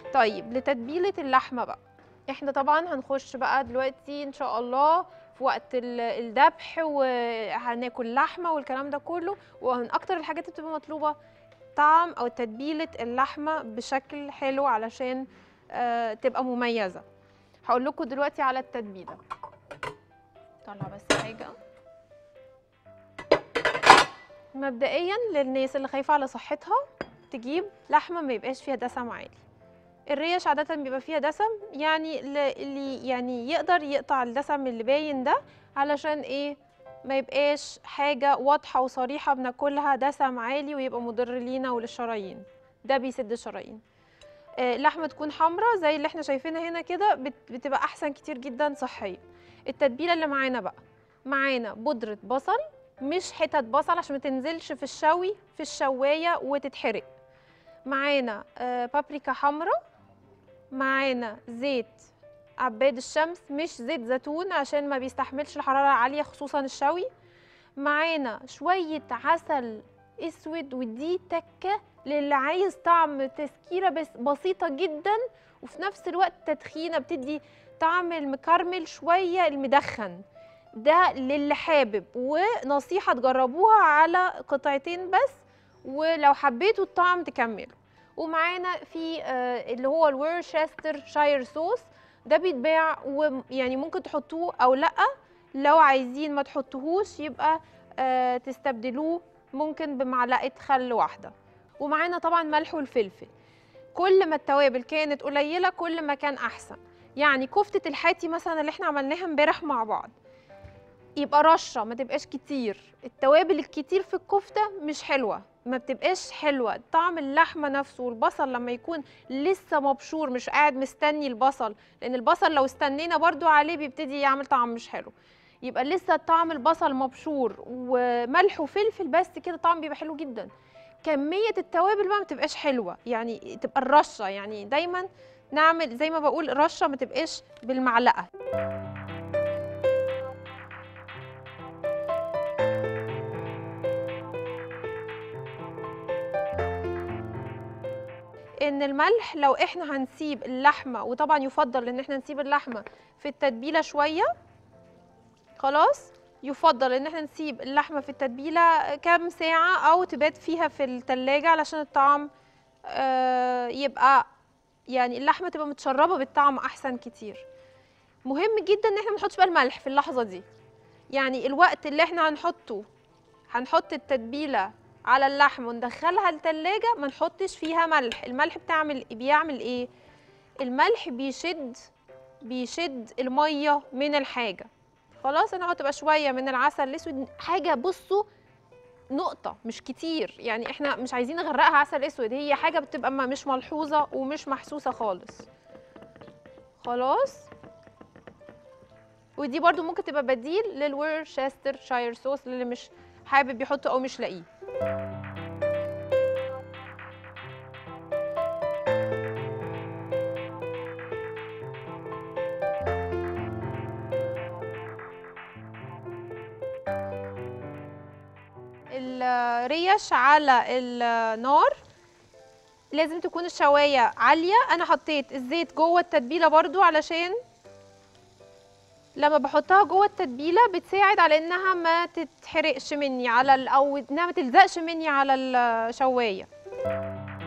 طيب لتتبيله اللحمه بقى احنا طبعا هنخش بقى دلوقتي ان شاء الله في وقت ال- الذبح وهناكل لحمه والكلام ده كله ومن اكتر الحاجات اللي بتبقى مطلوبه طعم او تتبيله اللحمه بشكل حلو علشان آه تبقى مميزه هقول لكم دلوقتي على التتبيله طلع بس حاجه مبدئيا للناس اللي خايفه على صحتها تجيب لحمه ما يبقاش فيها دسم عالي الريش عاده بيبقى فيها دسم يعني ل- اللي يعني يقدر يقطع الدسم اللي باين ده علشان ايه ما يبقاش حاجه واضحه وصريحه بناكلها دسم عالي ويبقى مضر لينا وللشرايين ده بيسد الشرايين آه، اللحمه تكون حمراء زي اللي احنا شايفينها هنا كده بت- بتبقى احسن كتير جدا صحيا التتبيله اللي معانا بقى معانا بودره بصل مش حتت بصل عشان ما تنزلش في الشوي في الشوايه وتتحرق معانا آه، بابريكا حمراء معانا زيت عباد الشمس مش زيت زيتون عشان ما بيستحملش الحراره العاليه خصوصا الشوي معانا شويه عسل اسود ودي تكه للي عايز طعم تسكيره بس بسيطه جدا وفي نفس الوقت تدخينه بتدي طعم المكرمل شويه المدخن ده للي حابب ونصيحه تجربوها على قطعتين بس ولو حبيتوا الطعم تكملوا ومعانا في آه، اللي هو الورشستر شاير صوص ده بيتباع ويعني ممكن تحطوه او لا لو عايزين ما تحطوهوش يبقى آه، تستبدلوه ممكن بمعلقه خل واحده ومعانا طبعا ملح والفلفل كل ما التوابل كانت قليله كل ما كان احسن يعني كفته الحاتي مثلا اللي احنا عملناها امبارح مع بعض يبقى رشه ما تبقاش كتير التوابل الكتير في الكفته مش حلوه ما بتبقاش حلوه طعم اللحمه نفسه والبصل لما يكون لسه مبشور مش قاعد مستني البصل لان البصل لو استنينا برضو عليه بيبتدي يعمل طعم مش حلو يبقى لسه طعم البصل مبشور وملح وفلفل بس كده طعم بيبقى حلو جدا كميه التوابل بقى ما تبقاش حلوه يعني تبقى الرشه يعني دايما نعمل زي ما بقول رشه ما تبقاش بالمعلقه ان الملح لو احنا هنسيب اللحمه وطبعا يفضل ان احنا نسيب اللحمه في التتبيله شويه خلاص يفضل ان احنا نسيب اللحمه في التتبيله كام ساعه او تبات فيها في التلاجة علشان الطعم آه، يبقى يعني اللحمه تبقى متشربه بالطعم احسن كتير مهم جدا ان احنا ما نحطش بقى الملح في اللحظه دي يعني الوقت اللي احنا هنحطه هنحط التتبيله على اللحم وندخلها التلاجة ما نحطش فيها ملح الملح بتعمل بيعمل ايه الملح بيشد بيشد المية من الحاجة خلاص انا هحط بقى شوية من العسل الاسود حاجة بصوا نقطة مش كتير يعني احنا مش عايزين نغرقها عسل اسود هي حاجة بتبقى ما- مش ملحوظة ومش محسوسة خالص خلاص ودي برضو ممكن تبقى بديل للورشستر شاير صوص اللي مش حابب يحطه او مش لاقيه الريش على النار لازم تكون الشوايه عاليه انا حطيت الزيت جوه التتبيله برضو علشان لما بحطها جوه التتبيله بتساعد على انها ما تتحرقش مني على ال- او انها ما تلزقش مني على الشوايه